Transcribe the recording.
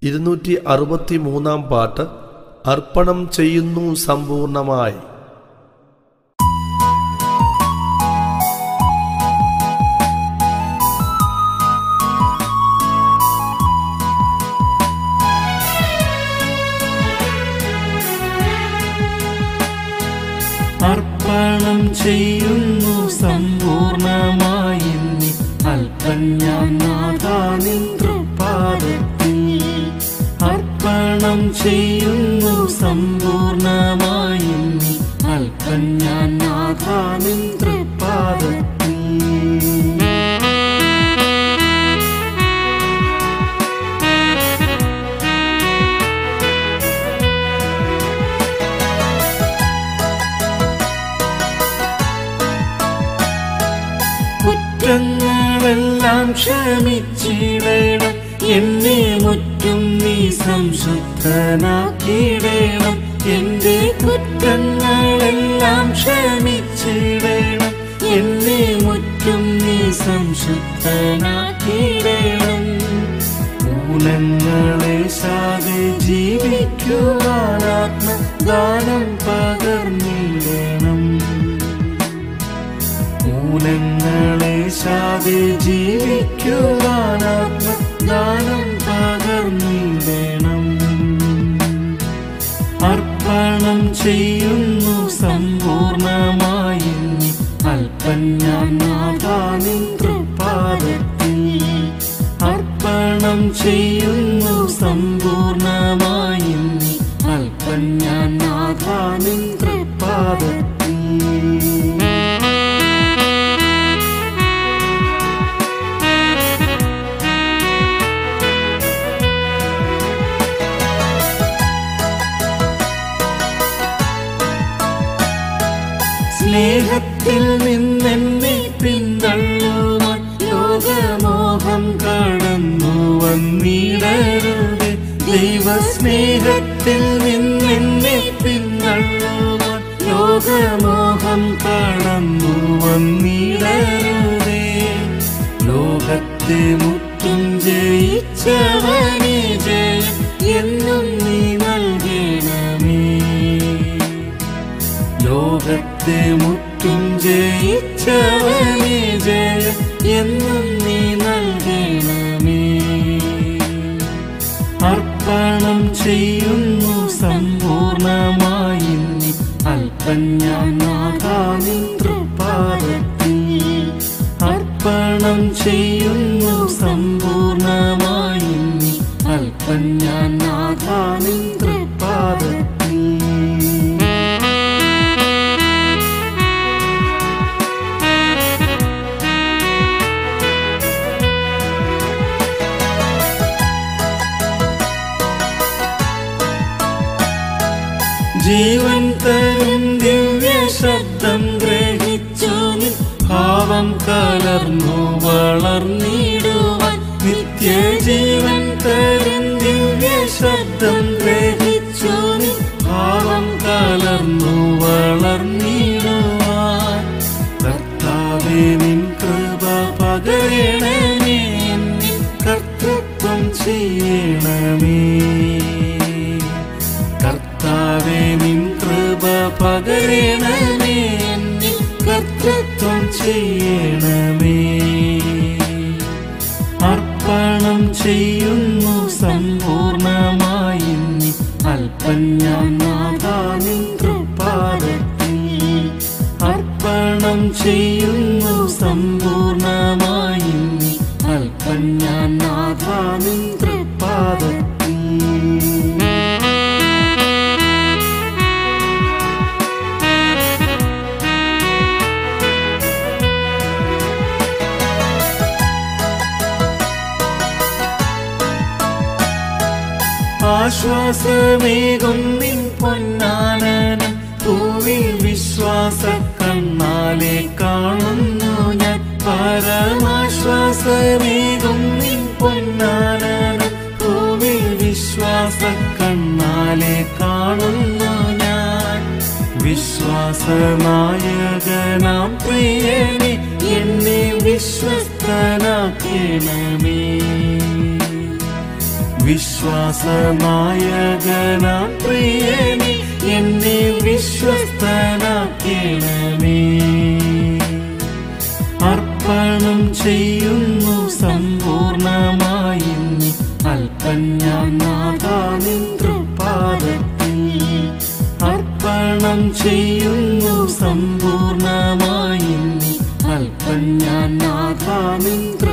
ഇരുന്നൂറ്റി അറുപത്തി മൂന്നാം പാട്ട് അർപ്പണം ചെയ്യുന്നു സമ്പൂർണമായി അർപ്പണം ചെയ്യുന്നു സമ്പൂർണമായി നീ അല്പം ഞാൻ നാഥാനിൻ തൃപ്പാദത്തിൽ അർപ്പണം ചെയ്യുന്നു സമ്പൂർണമായി നീ അല്പം ഞാൻ നാഥാനിൻ തൃപ്പാദത്തിൽ കുറ്റങ്ങളെല്ലാം ക്ഷമിച്ചിടണം എന്നെ മുറ്റും നീ സംശുദ്ധനാക്കിയിടണം എന്റെ കുറ്റങ്ങളെല്ലാം ക്ഷമിച്ചിടണം എന്നെ മുറ്റും നീ സംശുദ്ധനാക്കിയിടണം മൂലങ്ങളെ ശാതെ ജീവിക്കുവാനാത്മ ദാനം പകർന്നിടണം മൂലങ്ങളെ ശാതെ ജീവിക്കുവാനാത്മ ദാനം പകർന്നിടണം അർപ്പണം ചെയ്യുന്നു സമ്പൂർണമായി നീ അല്പം ഞാൻ നാഥാനിൻ തൃപ്പാദത്തിൽ അർപ്പണം ചെയ്യുന്നു സമ്പൂർണമായി നീ അല്പം ഞാൻ നാഥാനിൻ തൃപ്പാദത്തിൽ സ്നേഹത്തിൽ നിന്നെന്നെ പിന്തള്ളുവാൻ ലോകമോഹം കടന്നു വന്നിടരുത് ദൈവസ്നേഹത്തിൽ നിന്നെന്നെ പിന്തള്ളുവാൻ ലോകമോഹം കടന്നു വന്നിടരുതേ ലോകത്തെ മുറ്റും ജയിച്ചവനെ ജയം എന്നും നീ നൽകണമേ ലോകത്തെ മുറ്റും ജയിച്ചവനെ ജയം എന്നും നീ നൽകണമേ അർപ്പണം ചെയ്യുന്നു സമ്പൂർണമായി നീ അല്പം ഞാൻ നാഥാനിൻ തൃപ്പാദത്തിൽ അർപ്പണം ചെയ്യുന്നു സമ്പൂർണമായി നീ അല്പം ഞാൻ നാഥാനിൻ തൃപ്പാദത്തിൽ ജീവൻ തരും ദിവ്യ ശബ്ദം ഗ്രഹിച്ചു നീ ഭാവം കലർന്നു വളർന്നിടുവാൻ നിത്യജീവൻ തരും ദിവ്യ ശബ്ദം ഗ്രഹിച്ചു നീ ഭാവം കലർന്നു വളർന്നിടുവാൻ കർത്താവേ നിൻ കൃപ പകരണമേ നിൻ കർത്തൃത്വം ചെയ്യണമേ കർത്താവേ നിൻ കൃപ പകരണമേ നിൻ കർത്തൃത്വം ചെയ്യണമേ അർപ്പണം ചെയ്യുന്നു സമ്പൂർണമായി നീ അല്പം ഞാൻ നാഥാനിൻ തൃപ്പാദത്തിൽ അർപ്പണം ചെയ്യുന്നു സമ്പൂർണമായി നീ അല്പം ഞാൻ നാഥാനിൻ തൃപ്പാദത്തിൽ ആശ്വാസമേകും നിൻ പൊന്നാനനം പൂവിൽ വിശ്വാസ കണ്ണാലെ കാണുന്നു ഞാൻ പരമാശ്വാസമേകും നിൻ പൊന്നാനനം പൂവിൽ വിശ്വാസ കണ്ണാലെ കാണുന്നു ഞാൻ വിശ്വാസനായകനാം പ്രിയനെ എന്നെ വിശ്വസ്തനാക്കണമേ വിശ്വാസനായകനാം പ്രിയനെ എന്നെ വിശ്വസ്തനാക്കണമേ അർപ്പണം ചെയ്യുന്നു സമ്പൂർണമായി നീ അല്പം ഞാൻ നാഥാനിൻ തൃപ്പാദത്തിൽ അർപ്പണം ചെയ്യുന്നു സമ്പൂർണമായി നീ അല്പം ഞാൻ നാഥാനിൻ